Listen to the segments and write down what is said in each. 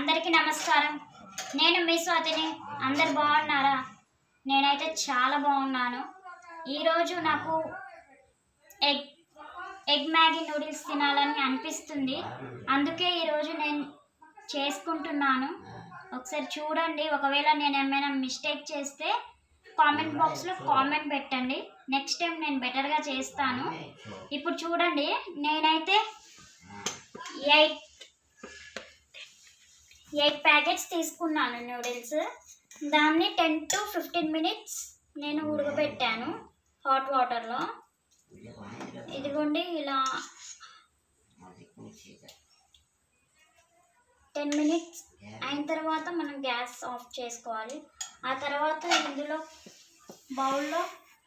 అందరికీ నమస్కారం నేను మీ స్వాతిని అందరు బాగున్నారా నేనైతే చాలా బాగున్నాను ఈరోజు నాకు ఎగ్ ఎగ్ మ్యాగీ నూడిల్స్ తినాలని అనిపిస్తుంది అందుకే ఈరోజు నేను చేసుకుంటున్నాను ఒకసారి చూడండి ఒకవేళ నేను ఏమైనా మిస్టేక్ చేస్తే కామెంట్ బాక్స్లో కామెంట్ పెట్టండి నెక్స్ట్ టైం నేను బెటర్గా చేస్తాను ఇప్పుడు చూడండి నేనైతే ఎయిట్ ఎయిట్ ప్యాకెట్స్ తీసుకున్నాను నూడిల్స్ దాన్ని టెన్ టు ఫిఫ్టీన్ మినిట్స్ నేను ఉడకబెట్టాను హాట్ వాటర్లో ఇదిగోండి ఇలా టెన్ మినిట్స్ అయిన తర్వాత మనం గ్యాస్ ఆఫ్ చేసుకోవాలి ఆ తర్వాత ఇందులో బౌల్లో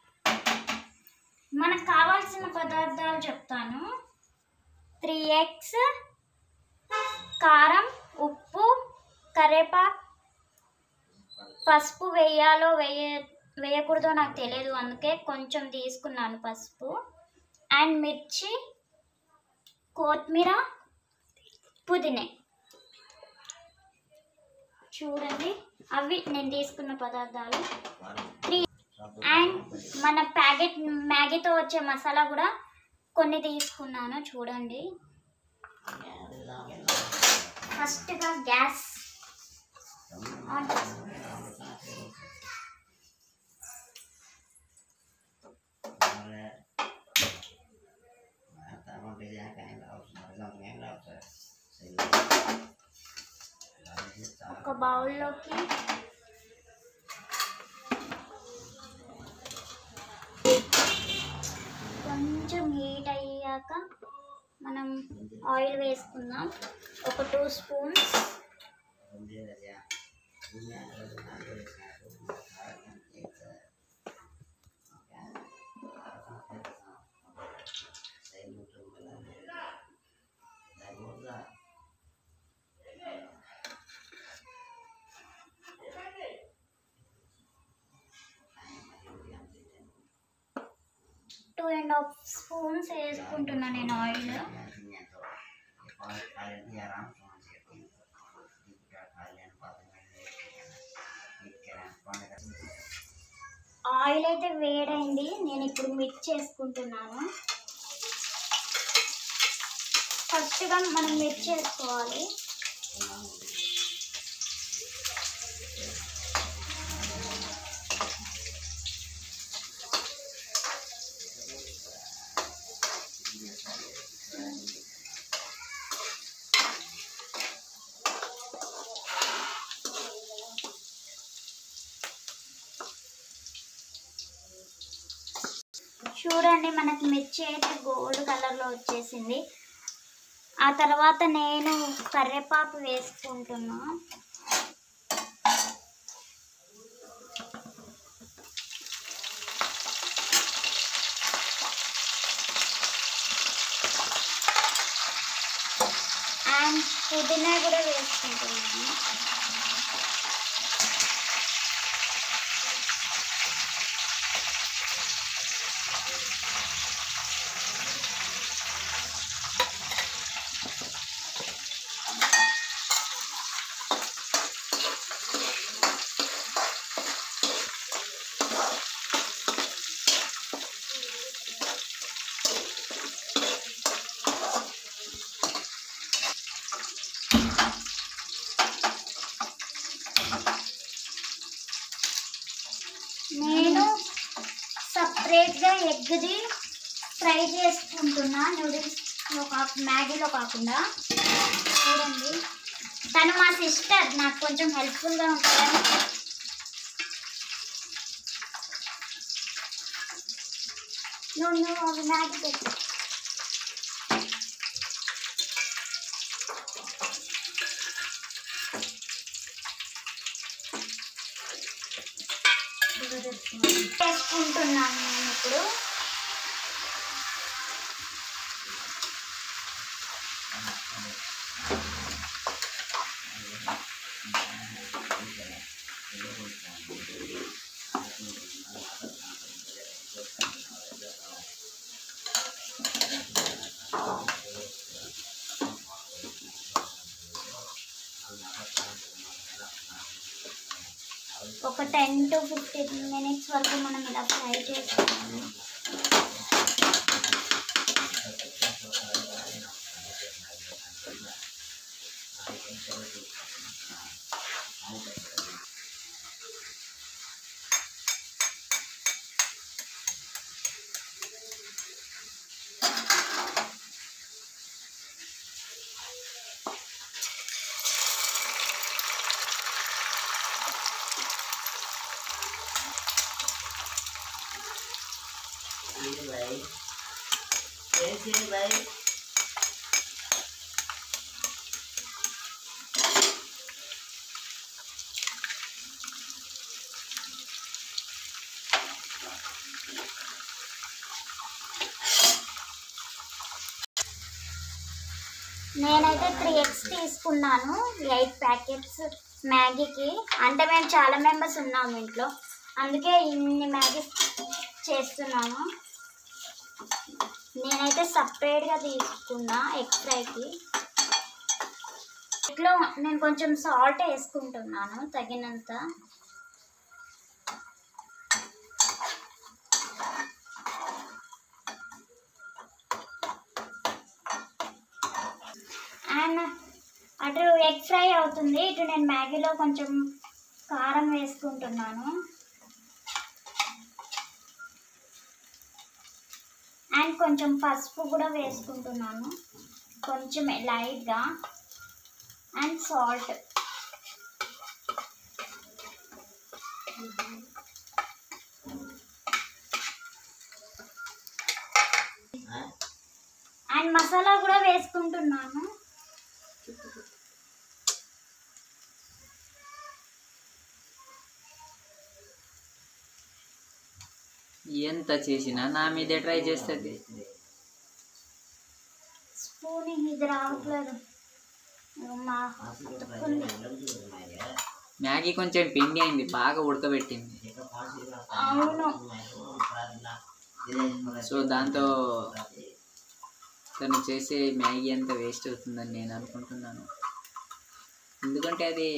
మనకు కావాల్సిన పదార్థాలు చెప్తాను త్రీ ఎగ్స్ కారం ఉప్పు కరేపాకు పసుపు వేయాలో వేయ వేయకూడదో నాకు తెలియదు అందుకే కొంచెం తీసుకున్నాను పసుపు అండ్ మిర్చి కొత్తిమీర పుదీనే చూడండి అవి నేను తీసుకున్న పదార్థాలు త్రీ అండ్ మన ప్యాకెట్ మ్యాగీతో వచ్చే మసాలా కూడా కొన్ని తీసుకున్నాను చూడండి ఫస్ట్గా గ్యాస్ ఆన్ చేసుకుంటాను. ఒక బౌల్లోకి కొంచెం హీట్ అయ్యాక మనం ఆయిల్ వేసుకుందాం ఒక two spoons two and half spoons వేసుకుంటున్నా నేను ఆయిల్ ఆయిల్ అయితే వేడైంది నేను ఇప్పుడు మిక్స్ చేసుకుంటున్నాను ఫస్ట్గా మనం మిక్స్ చేసుకోవాలి చూడండి మనకి మిర్చి అయితే గోల్డ్ కలర్లో వచ్చేసింది ఆ తర్వాత నేను కరివేపాకు వేసుకుంటున్నా అండ్ పుదీనా కూడా వేసుకుంటున్నాను నేను సపరేట్గా ఎగ్ది ఫ్రై చేసుకుంటున్నా నూడిల్స్లో కాక మ్యాగీలో కాకుండా చూడండి తను మా సిస్టర్ నాకు కొంచెం హెల్ప్ఫుల్గా ఉంటుందని నువ్వు నువ్వు అవి మ్యాగీ పెట్టు చేసుకుంటున్నాను నేను ఇప్పుడు ఒక టెన్ టు ఫిఫ్టీన్ మినిట్స్ వరకు మనం ఇలా ఫ్రై చేసుకోవాలి నేనైతే త్రీ ఎగ్స్ తీసుకున్నాను ఎయిట్ ప్యాకెట్స్ మ్యాగీకి అంటే మేము చాలా మెంబర్స్ ఉన్నాము ఇంట్లో అందుకే ఇన్ని మ్యాగీ చేస్తున్నాను నేనైతే సపరేట్గా తీసుకున్నా ఎగ్ ఫ్రైకి ఇట్లో నేను కొంచెం సాల్ట్ వేసుకుంటున్నాను తగినంత అండ్ అటు ఎగ్ ఫ్రై అవుతుంది ఇటు నేను మ్యాగీలో కొంచెం కారం వేసుకుంటున్నాను అండ్ కొంచెం పసుపు కూడా వేసుకుంటున్నాను కొంచెం లైట్గా అండ్ సాల్ట్ అండ్ మసాలా కూడా వేసుకుంటున్నాను ఎంత చేసినా నా మీదే ట్రై చేస్తుంది స్పూన్ ఇది రావట్లేదు మా అతుక్కుంది. మ్యాగీ కొంచెం పిండి అయింది బాగా ఉడకబెట్టింది అవును సో దాంతో తను చేసే మ్యాగీ అంతా వేస్ట్ అవుతుందని నేను అనుకుంటున్నాను ఎందుకంటే అది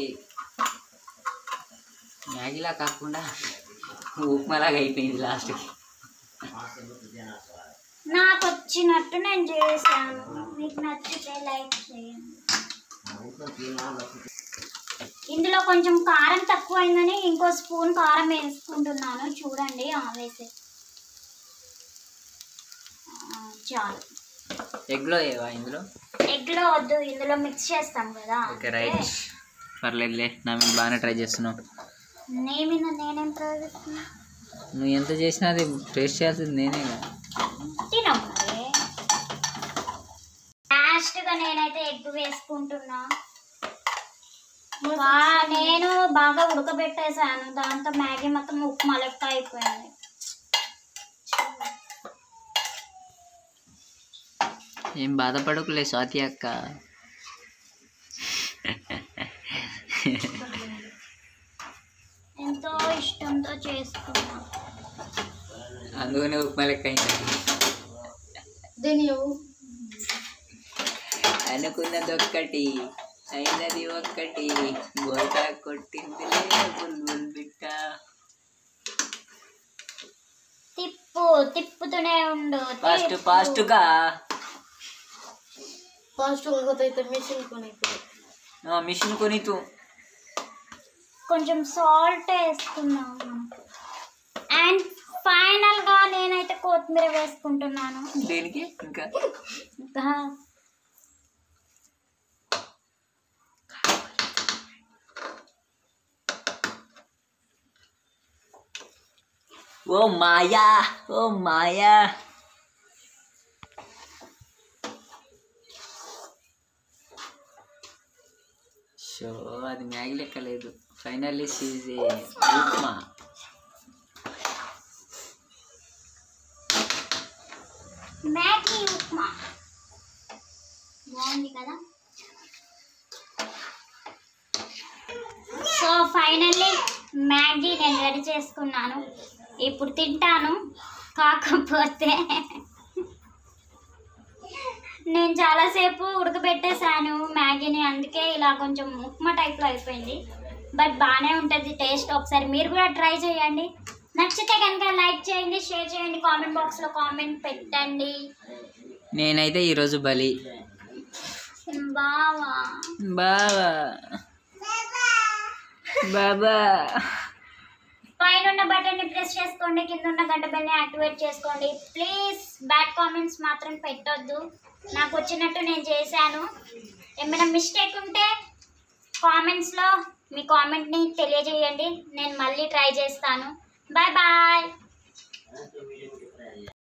మ్యాగీలా కాకుండా ఉప్మాలాగా అయిపోయింది లాస్ట్కి నాకు వచ్చినట్టు నేను చేశాను మీకు నచ్చితే లైక్ చేయండి ఇందులో కొంచెం కారం తక్కువైందని ఇంకో స్పూన్ కారం వేసుకుంటున్నాను చూడండి ఆ, వేసే ఆ, చాలు ఎగ్లో ఏవా ఇందులో ఎగ్లో వద్దు ఇందులో మిక్స్ చేస్తాం కదా ఓకే రైట్ పర్లేదులే నా మీద బాగానే ట్రై చేస్తున్నావు నే మీద నేనేం ప్రయోగిస్తున్నా నువ్వు ఎంత చేసినా అది టేస్ట్ చేయాల్సింది నేనే కదా తినం మరి లాస్ట్గా నేనైతే ఎగ్ వేసుకుంటున్నా వా, నేను బాగా ఉడకబెట్టేసాను దాంతో మ్యాగీ మొత్తం ఉప్మా లెక్క అయిపోయింది ఏం బాధపడకులే స్వాతి అక్క ఎంతో ఇష్టంతో చేసుకున్నా అందుకనే ఉప్మా లెక్క అయింది అనుకున్నది ఒక్కటి అయినది ఒక్కటి బోల్తా కొట్టింది బుల్బుల్ బిట్ట తిప్పు తిప్పుతూనే ఉండు ఫాస్ట్ తిప్పు. ఫాస్ట్గా ఫాస్ట్ అయితే మిషన్ కొని మిషన్ కొని తూ కొంచెం సాల్ట్ వేసుకున్నాను అండ్ ఫైనల్ గా నేనైతే కొత్తిమీర వేసుకుంటున్నాను దేనికి ఇంకా ఇంకా ఓ మాయా ఓ మాయా షో అది మ్యాగీ లెక్క లేదు ఫైనల్లీ సీజ్ ఉప్మా మ్యాగీ ఉప్మా బాగుంది కదా సో ఫైనల్లీ మ్యాగీ నేను రెడీ చేసుకున్నాను ఇప్పుడు తింటాను కాకపోతే నేను చాలాసేపు ఉడకబెట్టేశాను మ్యాగీని అందుకే ఇలా కొంచెం ఉప్మా టైప్లో అయిపోయింది బట్ బాగానే ఉంటుంది టేస్ట్ ఒకసారి మీరు కూడా ట్రై చేయండి నచ్చితే కనుక లైక్ చేయండి షేర్ చేయండి కామెంట్ బాక్స్లో కామెంట్ పెట్టండి నేనైతే ఈరోజు బలి బావా బావా బాబా పైన ఉన్న బటన్ని ప్రెస్ చేసుకోండి కింద ఉన్న గంట బెల్ని యాక్టివేట్ చేసుకోండి ప్లీజ్ బ్యాడ్ కామెంట్స్ మాత్రం పెట్టొద్దు నాకు వచ్చినట్టు నేను చేశాను ఏమైనా మిస్టేక్ ఉంటే కామెంట్స్లో మీ కామెంట్ని తెలియజేయండి నేను మళ్ళీ ట్రై చేస్తాను బాయ్ బాయ్